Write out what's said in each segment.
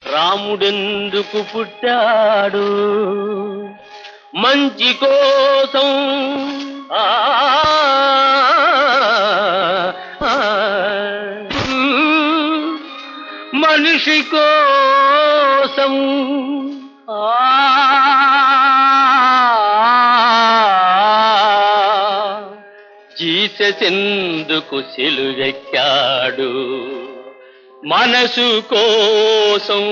రాముడెందుకు పుట్టాడు మంచి కోసం ఆ, ఆ, మనిషి కోసం జీసెందుకు సిలువెక్కాడు మనసు కోసం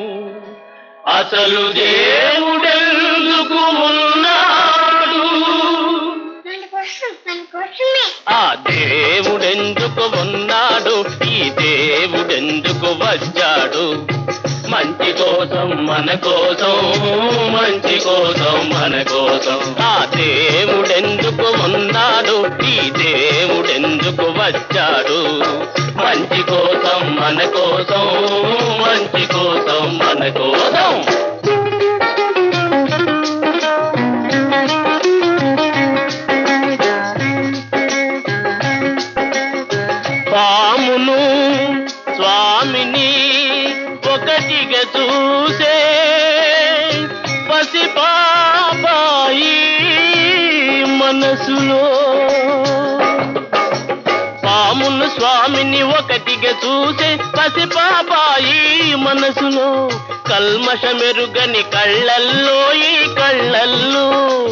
అసలు దేవుడెందుకు ఉన్నాడు మన కోసం మన కోసమే ఆ దేవుడెందుకు ఉన్నాడు ఈ దేవుడెందుకు వచ్చాడు మంచి కోసం మన కోసం మంచి కోసం మన కోసం ఆ దేవుడెందుకు ఉన్నాడు ఈ దేవుడెందుకు వచ్చాడు మంచి కోసం మన కోసం మంచి కోసం మన కోసం పామును స్వామిని ఒకటిగా చూసే పసిపాపాయి మనసులో పామును స్వామిని ఒకటిగా చూసే పసిపాపాయి మనసులో కల్మషమెరుగని కళ్ళల్లో ఈ కళ్ళల్లో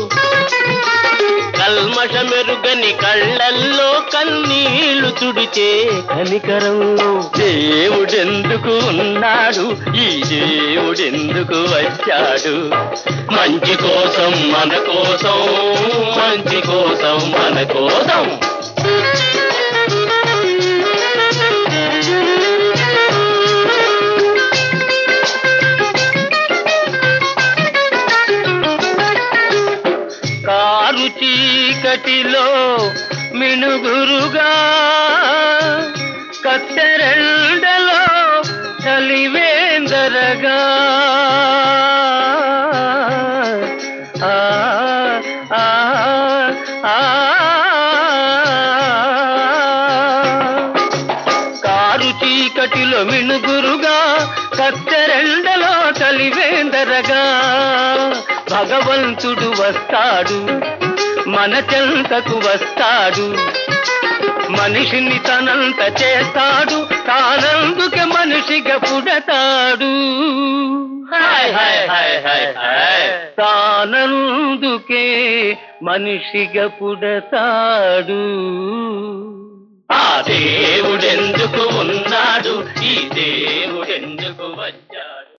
కల్మషమెరుగని కళ్ళల్లో కన్నీళ్లు తుడిచే కనికరంలో దేవుడెందుకు ఉన్నాడు ఈ దేవుడెందుకు వచ్చాడు మంచి కోసం మన కోసం మంచి కోసం మన కోసం కారు చీకటిలో మినుగురుగా కత్తెరెండలో చలివేందరగా ఆ, ఆ, ఆ, కారు చీకటిలో మినుగురుగా కత్తెరెండలో చలివేందరగా భగవంతుడు వస్తాడు మన చెంతకు వస్తాడు మనిషిని తనంత చేస్తాడు తానందుకే మనిషిగా పుడతాడు హాయ్ హాయ్ హాయ్ హాయ్ హాయ్ తానందుకే మనిషిగా పుడతాడు ఆ దేవుడెందుకు ఉన్నాడు ఈ దేవుడెందుకు